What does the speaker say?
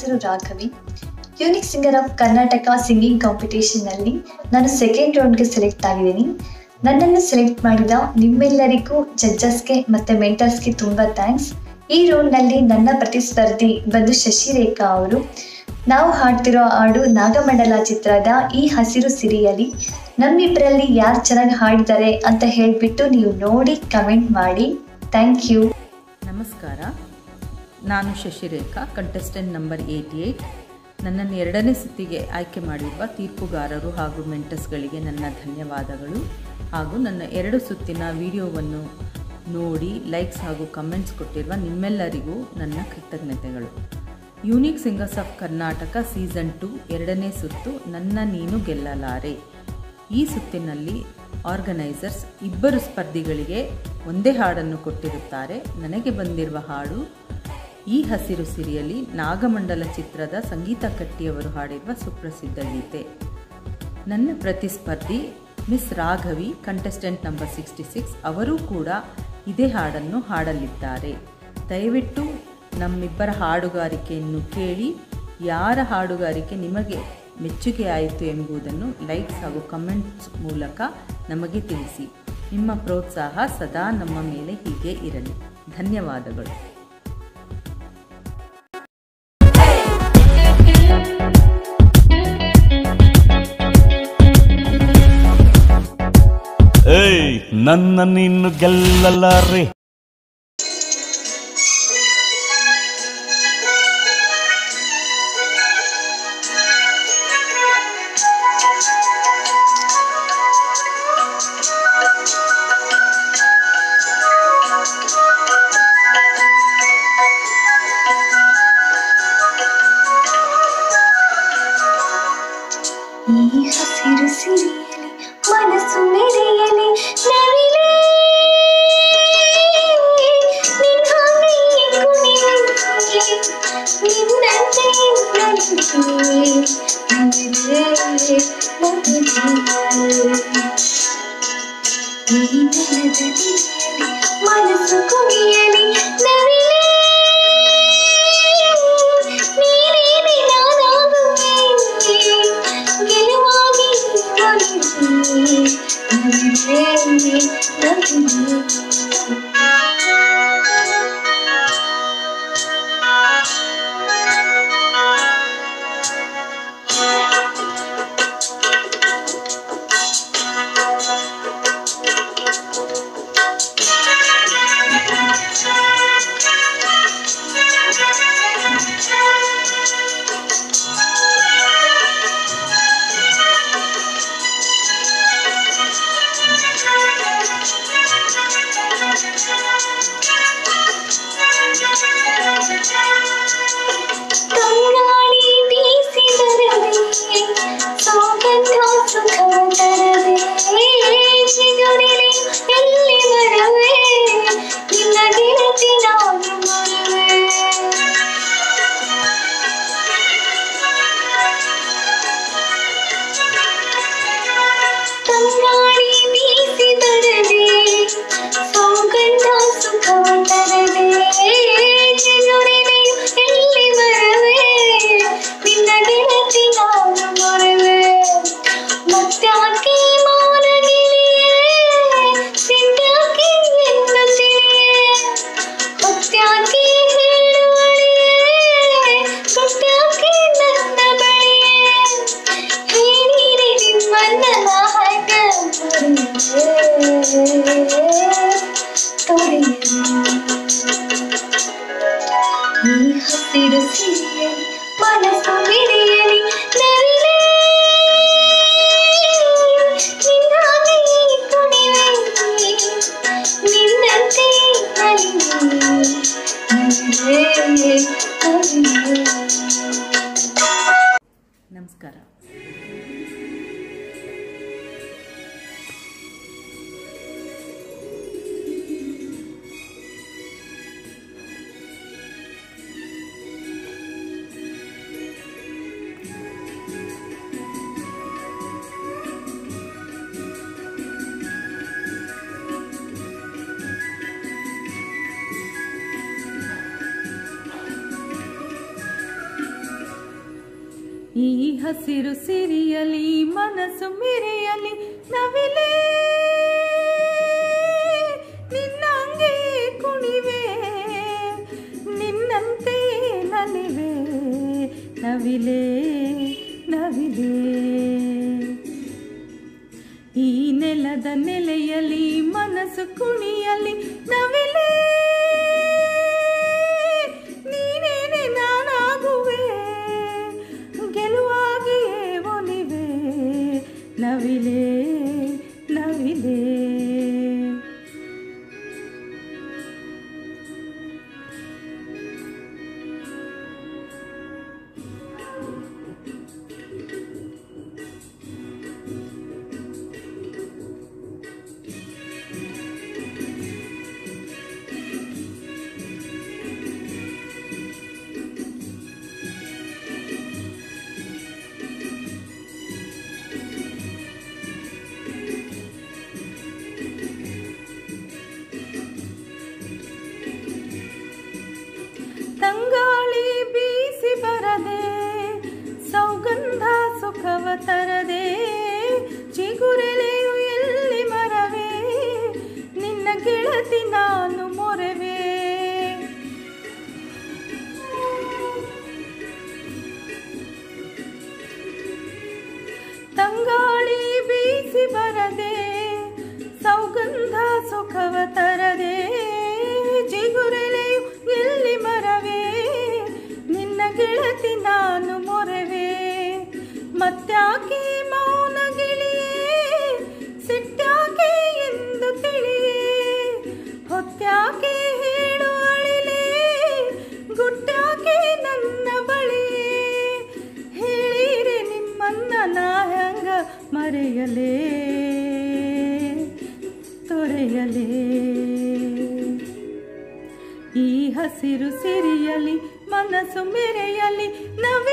ಹೆಸರು Raghavi unique singer of Karnataka singing ಕಾಂಪಿಟೇಷನ್ನಲ್ಲಿ ನಾನು ಸೆಕೆಂಡ್ ರೌಂಡ್ಗೆ ಸೆಲೆಕ್ಟ್ ಆಗಿದ್ದೀನಿ ನನ್ನನ್ನು ಸೆಲೆಕ್ಟ್ ಮಾಡಿದ ನಿಮ್ಮೆಲ್ಲರಿಗೂ ಜಡ್ಜಸ್ಗೆ ಮತ್ತು ಮೆಂಟರ್ಸ್ಗೆ ತುಂಬ ಥ್ಯಾಂಕ್ಸ್ ಈ ರೌಂಡ್ನಲ್ಲಿ ನನ್ನ ಪ್ರತಿಸ್ಪರ್ಧಿ ಬಂದು ಶಶಿರೇಖಾ ಅವರು ನಾವು ಹಾಡ್ತಿರೋ ಹಾಡು ನಾಗಮಂಡಲ ಚಿತ್ರದ ಈ ಹಸಿರು ಸಿರಿಯಲಿ ನಮ್ಮಿಬ್ಬರಲ್ಲಿ ಯಾರು ಚೆನ್ನಾಗಿ ಹಾಡಿದ್ದಾರೆ ಅಂತ ಹೇಳಿಬಿಟ್ಟು ನೀವು ನೋಡಿ ಕಮೆಂಟ್ ಮಾಡಿ ಥ್ಯಾಂಕ್ ಯು ನಮಸ್ಕಾರ ನಾನು Shashirekha contestant number eighty eight ನನ್ನನ್ನು ಎರಡನೇ ಸುತ್ತಿಗೆ ಆಯ್ಕೆ ಮಾಡಿರುವ ತೀರ್ಪುಗಾರರು ಹಾಗೂ ಮೆಂಟರ್ಸ್ಗಳಿಗೆ ನನ್ನ ಧನ್ಯವಾದಗಳು ಹಾಗೂ ನನ್ನ ಎರಡು ಸುತ್ತಿನ ವಿಡಿಯೋವನ್ನು ನೋಡಿ ಲೈಕ್ಸ್ ಹಾಗೂ ಕಮೆಂಟ್ಸ್ ಕೊಟ್ಟಿರುವ ನಿಮ್ಮೆಲ್ಲರಿಗೂ ನನ್ನ ಕೃತಜ್ಞತೆಗಳು unique singers of Karnataka season two ಎರಡನೇ ಸುತ್ತು ನನ್ನ ನೀನು ಗೆಲ್ಲಲಾರೆ ಈ ಸುತ್ತಿನಲ್ಲಿ ಆರ್ಗನೈಸರ್ಸ್ ಇಬ್ಬರು ಸ್ಪರ್ಧಿಗಳಿಗೆ ಒಂದೇ ಹಾಡನ್ನು ಕೊಟ್ಟಿರುತ್ತಾರೆ ನನಗೆ ಬಂದಿರುವ ಹಾಡು ಈ ಹಸಿರು ಸಿರಿಯಲಿ ನಾಗಮಂಡಲ ಚಿತ್ರದ ಸಂಗೀತ ಕಟ್ಟಿಯವರು ಹಾಡಿರುವ ಸುಪ್ರಸಿದ್ಧ ಗೀತೆ ನನ್ನ ಪ್ರತಿಸ್ಪರ್ಧಿ miss Raghavi contestant number sixty six ಅವರೂ ಕೂಡ ಇದೇ ಹಾಡನ್ನು ಹಾಡಲಿದ್ದಾರೆ ದಯವಿಟ್ಟು ನಮ್ಮಿಬ್ಬರ ಹಾಡುಗಾರಿಕೆಯನ್ನು ಕೇಳಿ ಯಾರ ಹಾಡುಗಾರಿಕೆ ನಿಮಗೆ ಮೆಚ್ಚುಗೆ ಆಯಿತು ಎಂಬುದನ್ನು ಲೈಕ್ಸ್ ಹಾಗೂ ಕಮೆಂಟ್ಸ್ ಮೂಲಕ ನಮಗೆ ತಿಳಿಸಿ ನಿಮ್ಮ ಪ್ರೋತ್ಸಾಹ ಸದಾ ನಮ್ಮ ಮೇಲೆ ಹೀಗೆ ಇರಲಿ ಧನ್ಯವಾದಗಳು ಏಯ್ ನನ್ನ ನೀನು ಗೆಲ್ಲಲಾರೆ ಈ ಹಸಿರು ಸಿರಿಯಲಿ ಮನಸ್ಸು ಮೆರೆಯಲಿ ನವಿಲೇ ನಿನ್ ಹಾಗೆ ಕುಣಿಯಲಿ ನಿನ್ನಂತೆ ನಲಿಗೆ ನವಿಲೇ ನವಿಲೇ ಈ ನೆಲದಲ್ಲಿ ಮನಸ್ಸು ಕುಣಿಯಲಿ ನವಿಲೇ ನೀನೇನೆ ನಾನಾಗುವೆ ಗೆಲುವಾಗಿ ಬರುವೆ ನವಿಲೇ ನವಿಲೇ ಹಸಿರು ಸಿರಿಯಲಿ ಮನಸ್ಸು ಮೆರೆಯಲಿ ನವಿಲೇ ನಿನ್ನಂಗೆ ಕುಣಿವೆ ನಿನ್ನಂತೆ ನಲಿವೆ ನವಿಲೇ ನವಿಲೇ ಈ ನೆಲದ ನೆಲೆಯಲಿ ಮನಸ್ಸು ಕುಣಿಯಲಿ ನವಿಲೇ ನೀನೇನೆ ನಾನಾಗುವೆ ಗೆಲುವಾಗಿಯೇ ಒಲಿವೆ ನವಿಲೇ ನವಿಲೇ ತಂಗಾಳಿ ಬೀಸಿ ಬರದೆ ಸೌಗಂಧ ಸುಖವ ತರದೆ ಚಿಗುರೆಲೆಯು ಎಲ್ಲಿ ಮರವೇ ನಿನ್ನ ಗೆಳತಿ ನಾನು ಮೊರೆವೆ ತಂಗಾಳಿ ಬೀಸಿ ಬರದೆ ಸೌಗಂಧ ಸುಖವ ತರದೆ ಜಿಗುರೆಲೆಯು ಎಲ್ಲಿ ಮರವೇ ನಿನ್ನ ಗೆಳತಿ ನಾನು ಮೊರೆವೆ ಮತ್ತ್ಯಾಕೆ ಮೌನ ಗಿಳಿಯೇ ಸಿಟ್ಟ್ಯಾಕೆ ಎಂದು ತಿಳಿಯೇ ಹೊತ್ತ್ಯಾಕೆ ಹೇಳು ಅಳಿಲೇ ಗುಟ್ಟ್ಯಾಕೆ ನನ್ನ ಬಳಿಯೇ ಹೇಳಿರೆ ನಿಮ್ಮನ್ನ ನಾ ಹೆಂಗ ಮರೆಯಲೇ ತೊರೆಯಲೇ ಈ ಹಸಿರು ಸಿರಿಯಲಿ ಮನಸ್ಸು ಮೆರೆಯಲಿ ನವಿ